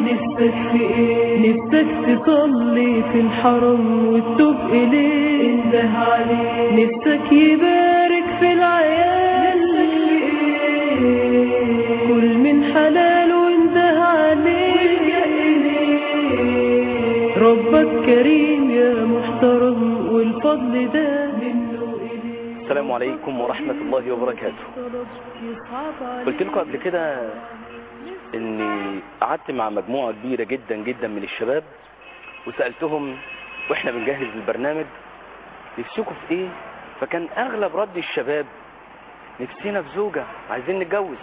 نفسك في ايه نفسك تصلي في الحرم وتتوب اليه انده عليه نفسك يبارك في العيال كل من حلال وانده عليه ربك كريم يا محترم والفضل ده منه إليه السلام عليكم ورحمة الله وبركاته قلت لكم قبل كده اني قعدت مع مجموعة كبيرة جدا جدا من الشباب وسألتهم واحنا بنجهز البرنامج نفسكم في ايه فكان اغلب رد الشباب نفسنا في زوجة عايزين نتجوز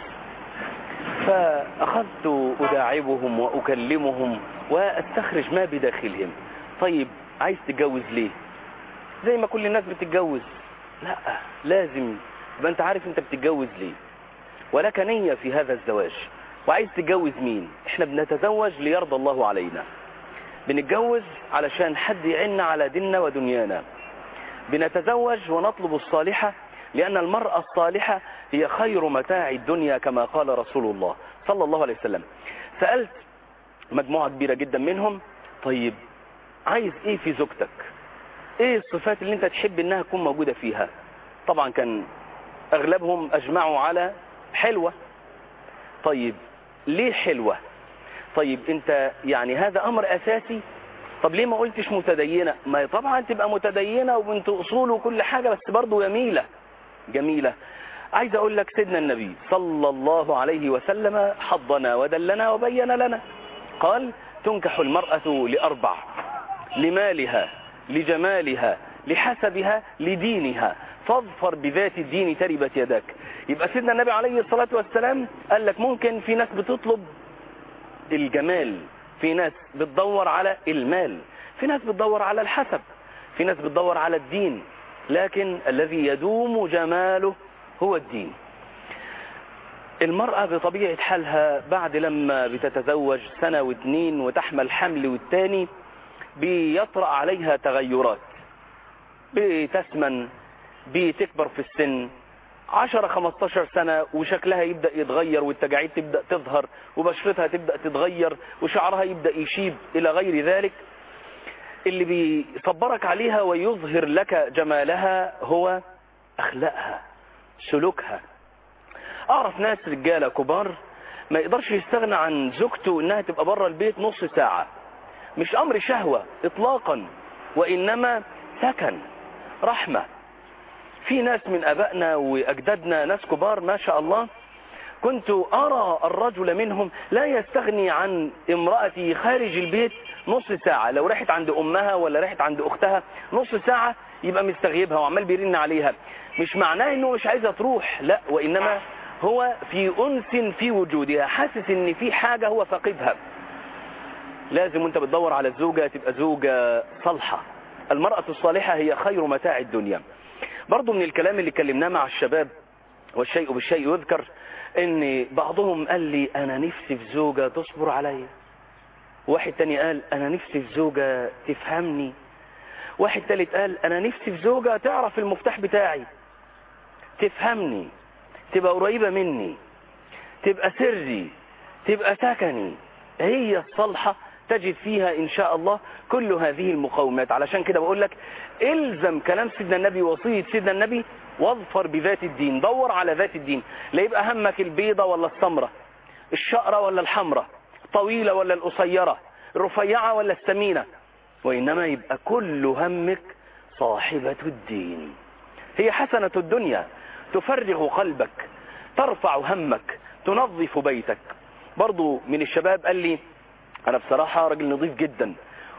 فاخذت اداعبهم واكلمهم واستخرج ما بداخلهم طيب عايز تتجوز ليه زي ما كل الناس بتتجوز لا لازم يبقى انت عارف انت بتتجوز ليه ولك نية في هذا الزواج وعايز تتجوز مين احنا بنتزوج ليرضى الله علينا بنتجوز علشان حد يعنا على ديننا ودنيانا بنتزوج ونطلب الصالحة لأن المرأة الصالحة هي خير متاع الدنيا كما قال رسول الله صلى الله عليه وسلم سألت مجموعة كبيرة جدا منهم طيب عايز ايه في زوجتك ايه الصفات اللي انت تحب انها تكون موجودة فيها طبعا كان اغلبهم اجمعوا على حلوة طيب ليه حلوة طيب انت يعني هذا امر اساسي طب ليه ما قلتش متدينة ما طبعا تبقى متدينة وبنت اصول وكل حاجة بس برضو جميلة جميلة عايز اقول لك سيدنا النبي صلى الله عليه وسلم حضنا ودلنا وبين لنا قال تنكح المرأة لأربع لمالها لجمالها لحسبها لدينها فاظفر بذات الدين تربت يداك يبقى سيدنا النبي عليه الصلاة والسلام قال لك ممكن في ناس بتطلب الجمال في ناس بتدور على المال في ناس بتدور على الحسب في ناس بتدور على الدين لكن الذي يدوم جماله هو الدين المرأة بطبيعة حالها بعد لما بتتزوج سنة واثنين وتحمل حمل والتاني بيطرأ عليها تغيرات بتسمن بتكبر في السن 10 15 سنة وشكلها يبدأ يتغير والتجاعيد تبدأ تظهر وبشرتها تبدأ تتغير وشعرها يبدأ يشيب إلى غير ذلك اللي بيصبرك عليها ويظهر لك جمالها هو أخلاقها سلوكها أعرف ناس رجالة كبار ما يقدرش يستغنى عن زوجته إنها تبقى بره البيت نص ساعة مش أمر شهوة إطلاقا وإنما سكن رحمة في ناس من أبائنا وأجدادنا ناس كبار ما شاء الله كنت أرى الرجل منهم لا يستغني عن امرأته خارج البيت نص ساعة لو رحت عند أمها ولا رحت عند أختها نص ساعة يبقى مستغيبها وعمال بيرن عليها مش معناه انه مش عايزة تروح لا وإنما هو في أنس في وجودها حاسس ان في حاجة هو فاقدها لازم وانت بتدور على الزوجة تبقى زوجة صالحة المرأة الصالحة هي خير متاع الدنيا برضو من الكلام اللي كلمناه مع الشباب والشيء بالشيء يذكر ان بعضهم قال لي انا نفسي في زوجة تصبر عليا واحد تاني قال انا نفسي في زوجة تفهمني واحد تالت قال انا نفسي في زوجة تعرف المفتاح بتاعي تفهمني تبقى قريبة مني تبقى سري تبقى سكني هي الصالحة تجد فيها إن شاء الله كل هذه المقومات علشان كده بقول لك الزم كلام سيدنا النبي وصية سيدنا النبي واظفر بذات الدين دور على ذات الدين لا يبقى همك البيضة ولا السمرة الشقرة ولا الحمرة طويلة ولا القصيرة الرفيعة ولا السمينة وإنما يبقى كل همك صاحبة الدين هي حسنة الدنيا تفرغ قلبك ترفع همك تنظف بيتك برضو من الشباب قال لي انا بصراحة راجل نظيف جدا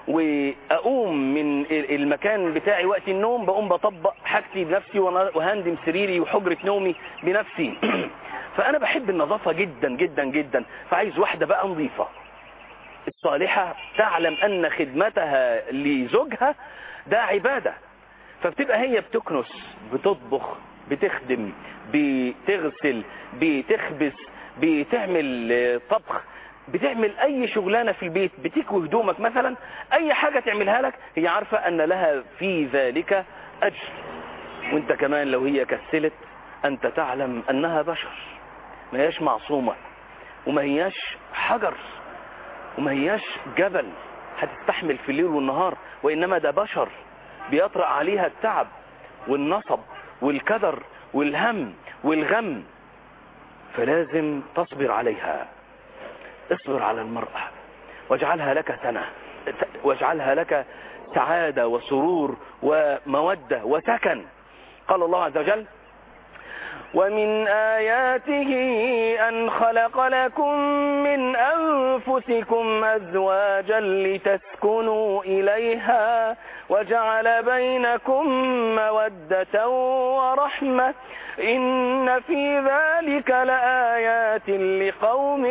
واقوم من المكان بتاعي وقت النوم بقوم بطبق حاجتي بنفسي وهندم سريري وحجرة نومي بنفسي فانا بحب النظافة جدا جدا جدا فعايز واحدة بقى نظيفة الصالحة تعلم ان خدمتها لزوجها ده عبادة فبتبقى هي بتكنس بتطبخ بتخدم بتغسل بتخبز بتعمل طبخ بتعمل اي شغلانة في البيت بتكوي هدومك مثلا اي حاجة تعملها لك هي عارفة ان لها في ذلك اجر وانت كمان لو هي كسلت انت تعلم انها بشر ما هياش معصومة وما هياش حجر وما هياش جبل هتستحمل في الليل والنهار وإنما ده بشر بيطرأ عليها التعب والنصب والكدر والهم والغم فلازم تصبر عليها اصبر على المرأة واجعلها لك سنة واجعلها لك سعادة وسرور ومودة وسكن قال الله عز وجل ومن آياته أن خلق لكم من أنفسكم أزواجا لتسكنوا إليها وجعل بينكم مودة ورحمة إن في ذلك لآيات لقوم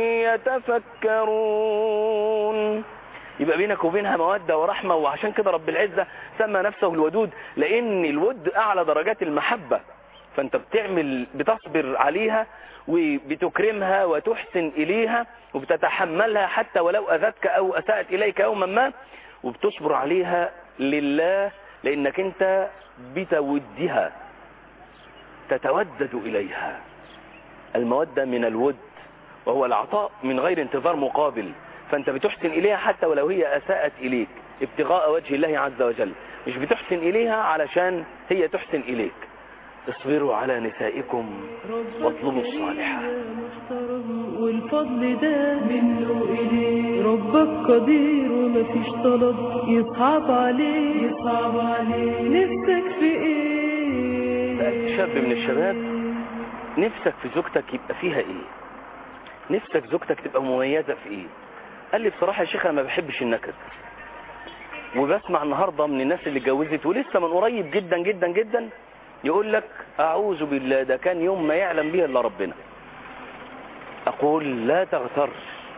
يتفكرون يبقى بينك وبينها مودة ورحمة وعشان كده رب العزة سمى نفسه الودود لأن الود أعلى درجات المحبة فانت بتعمل بتصبر عليها وبتكرمها وتحسن إليها وبتتحملها حتى ولو أذتك أو أساءت إليك يوما ما وبتصبر عليها لله لأنك أنت بتودها تتودد إليها المودة من الود وهو العطاء من غير انتظار مقابل فأنت بتحسن إليها حتى ولو هي أساءت إليك ابتغاء وجه الله عز وجل مش بتحسن إليها علشان هي تحسن إليك اصبروا على نسائكم واطلبوا الصالحة محترم والفضل ده منه إليه ربك قدير ومفيش طلب يصعب عليه يصعب عليه نفسك في ايه سألت شاب من الشباب نفسك في زوجتك يبقى فيها ايه نفسك زوجتك تبقى مميزة في ايه قال لي بصراحة يا شيخ انا ما بحبش النكد وبسمع النهاردة من الناس اللي اتجوزت ولسه من قريب جدا جدا جدا يقول لك اعوذ بالله ده كان يوم ما يعلم به الا ربنا اقول لا تغتر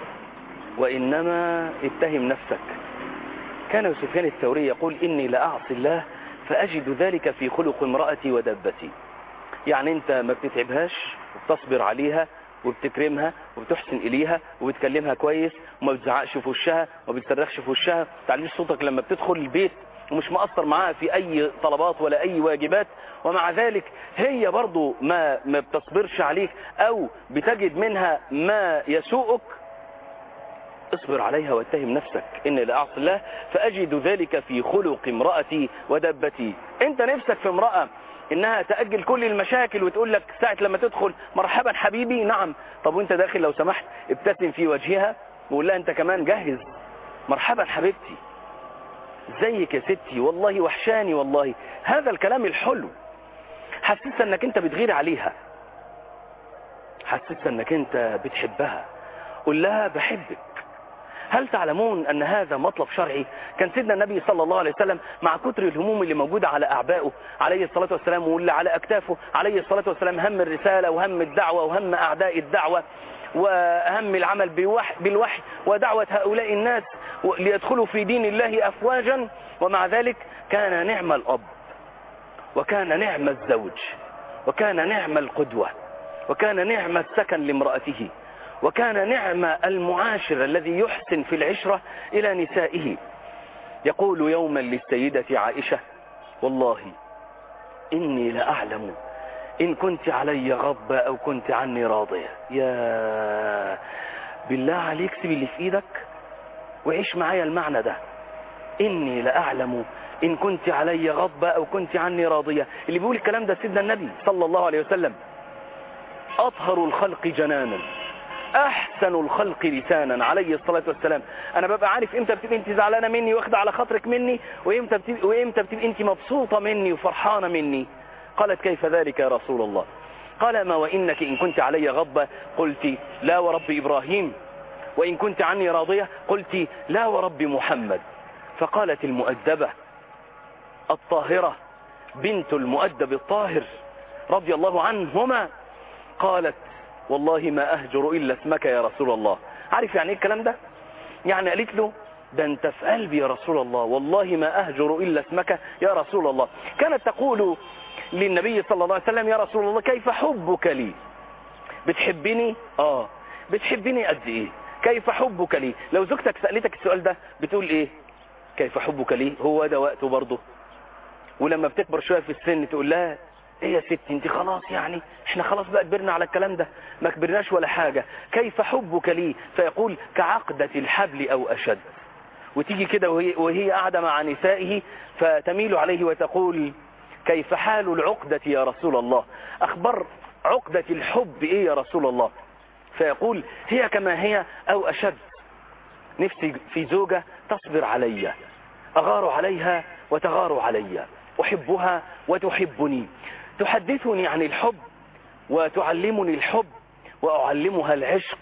وانما اتهم نفسك كان سفيان الثوري يقول اني لاعصي الله فاجد ذلك في خلق امرأتي ودبتي يعني انت ما بتتعبهاش وبتصبر عليها وبتكرمها وبتحسن اليها وبتكلمها كويس وما بتزعقش في وشها وما بتصرخش في وشها ما بتعليش صوتك لما بتدخل البيت ومش مقصر معاها في اي طلبات ولا اي واجبات ومع ذلك هي برضو ما ما بتصبرش عليك او بتجد منها ما يسوءك اصبر عليها واتهم نفسك اني لاعصي الله فاجد ذلك في خلق امرأتي ودبتي انت نفسك في امرأة انها تأجل كل المشاكل وتقول لك ساعة لما تدخل مرحبا حبيبي نعم طب وانت داخل لو سمحت ابتسم في وجهها وقول لها انت كمان جهز مرحبا حبيبتي زيك يا ستي والله وحشاني والله هذا الكلام الحلو حسسها انك انت بتغير عليها حسسها انك انت بتحبها قول لها بحبك هل تعلمون أن هذا مطلب شرعي كان سيدنا النبي صلى الله عليه وسلم مع كتر الهموم اللي موجودة على أعبائه عليه الصلاة والسلام واللي على أكتافه عليه الصلاة والسلام هم الرسالة وهم الدعوة وهم أعداء الدعوة وهم العمل بالوحي ودعوة هؤلاء الناس ليدخلوا في دين الله أفواجا ومع ذلك كان نعم الأب وكان نعم الزوج وكان نعم القدوة وكان نعم السكن لامرأته وكان نعم المعاشر الذي يحسن في العشرة إلى نسائه يقول يوما للسيدة عائشة والله إني لأعلم إن كنت علي غضبة أو كنت عني راضية يا بالله عليك سيب اللي في إيدك وعيش معايا المعنى ده إني لأعلم إن كنت علي غضبة أو كنت عني راضية اللي بيقول الكلام ده سيدنا النبي صلى الله عليه وسلم أطهر الخلق جنانا احسن الخلق لسانا عليه الصلاة والسلام انا ببقى عارف امتى بتبقى انت زعلانة مني واخدة على خاطرك مني وامتى بتبقى, وامتى بتبقى انت مبسوطة مني وفرحانة مني قالت كيف ذلك يا رسول الله قال ما وانك ان كنت علي غضبة قلت لا ورب ابراهيم وان كنت عني راضية قلت لا ورب محمد فقالت المؤدبة الطاهرة بنت المؤدب الطاهر رضي الله عنهما قالت والله ما أهجر إلا اسمك يا رسول الله عارف يعني ايه الكلام ده يعني قالت له ده انت في قلبي يا رسول الله والله ما أهجر إلا اسمك يا رسول الله كانت تقول للنبي صلى الله عليه وسلم يا رسول الله كيف حبك لي بتحبني آه بتحبني قد إيه كيف حبك لي لو زوجتك سألتك السؤال ده بتقول إيه كيف حبك لي هو ده وقته برضه ولما بتكبر شوية في السن تقول لها ايه يا ستي انت خلاص يعني احنا خلاص بقى كبرنا على الكلام ده ما كبرناش ولا حاجة كيف حبك لي فيقول كعقدة الحبل او اشد وتيجي كده وهي, وهي قاعدة مع نسائه فتميل عليه وتقول كيف حال العقدة يا رسول الله اخبر عقدة الحب ايه يا رسول الله فيقول هي كما هي او اشد نفسي في زوجة تصبر علي اغار عليها وتغار علي احبها وتحبني تحدثني عن الحب وتعلمني الحب واعلمها العشق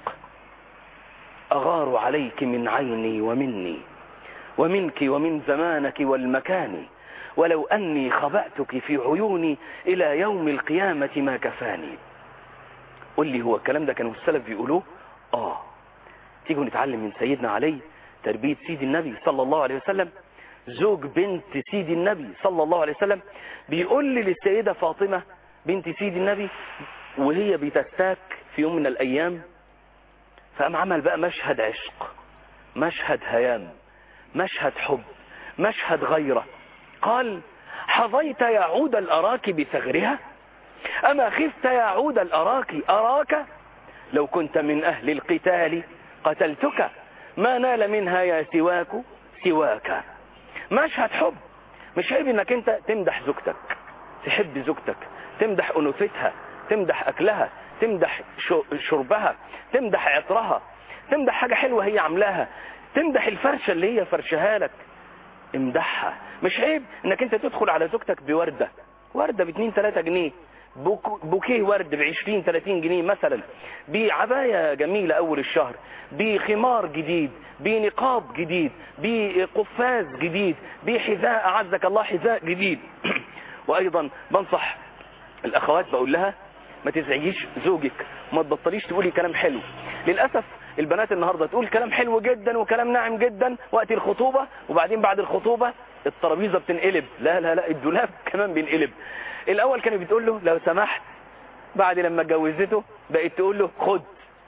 اغار عليك من عيني ومني ومنك ومن زمانك والمكان ولو أني خبأتك في عيوني إلى يوم القيامة ما كفاني قل لي هو الكلام ده كانوا السلف بيقولوه آه تيجوا نتعلم من سيدنا علي تربية سيد النبي صلى الله عليه وسلم زوج بنت سيد النبي صلى الله عليه وسلم بيقول لي للسيدة فاطمة بنت سيد النبي وهي بتستاك في يوم من الأيام فقام عمل بقى مشهد عشق مشهد هيام مشهد حب مشهد غيره قال حظيت يا عود الأراك بثغرها أما خفت يا عود الأراك أراك لو كنت من أهل القتال قتلتك ما نال منها يا سواك سواك مشهد حب مش عيب انك انت تمدح زوجتك تحب زوجتك تمدح انوثتها تمدح اكلها تمدح شربها تمدح عطرها تمدح حاجة حلوة هي عاملاها تمدح الفرشة اللي هي فرشها لك امدحها مش عيب انك انت تدخل على زوجتك بوردة وردة باتنين تلاتة جنيه بوكيه ورد بعشرين تلاتين جنيه مثلا بعباية جميلة اول الشهر بخمار جديد بنقاب جديد بقفاز جديد بحذاء اعزك الله حذاء جديد وايضا بنصح الاخوات بقول لها ما تزعجيش زوجك ما تبطليش تقولي كلام حلو للأسف البنات النهاردة تقول كلام حلو جدا وكلام ناعم جدا وقت الخطوبة وبعدين بعد الخطوبة الترابيزة بتنقلب لا لا لا الدولاب كمان بينقلب الأول كانت بتقول له لو سمحت بعد لما اتجوزته بقت تقول له خد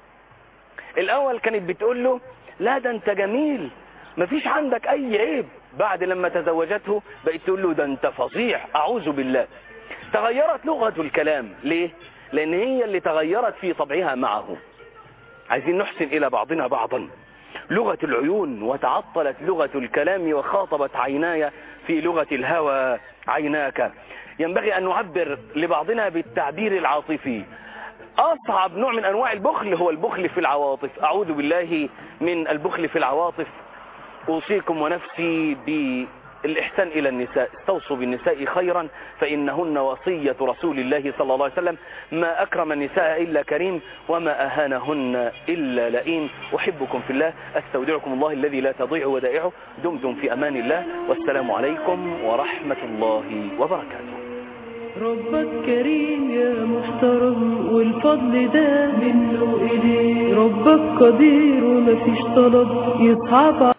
الأول كانت بتقول له لا ده انت جميل مفيش عندك أي عيب بعد لما تزوجته بقت تقول له ده انت فظيع أعوذ بالله تغيرت لغة الكلام ليه؟ لأن هي اللي تغيرت في طبعها معه عايزين نحسن إلى بعضنا بعضا لغة العيون وتعطلت لغة الكلام وخاطبت عيناي في لغة الهوى عيناك ينبغي أن نعبر لبعضنا بالتعبير العاطفي أصعب نوع من أنواع البخل هو البخل في العواطف أعوذ بالله من البخل في العواطف أوصيكم ونفسي بالإحسان إلى النساء استوصوا بالنساء خيرا فإنهن وصية رسول الله صلى الله عليه وسلم ما أكرم النساء إلا كريم وما أهانهن إلا لئيم أحبكم في الله أستودعكم الله الذي لا تضيع ودائعه دمتم في أمان الله والسلام عليكم ورحمة الله وبركاته ربك كريم يا محترم والفضل ده منه إليه ربك قدير ومفيش طلب يصعب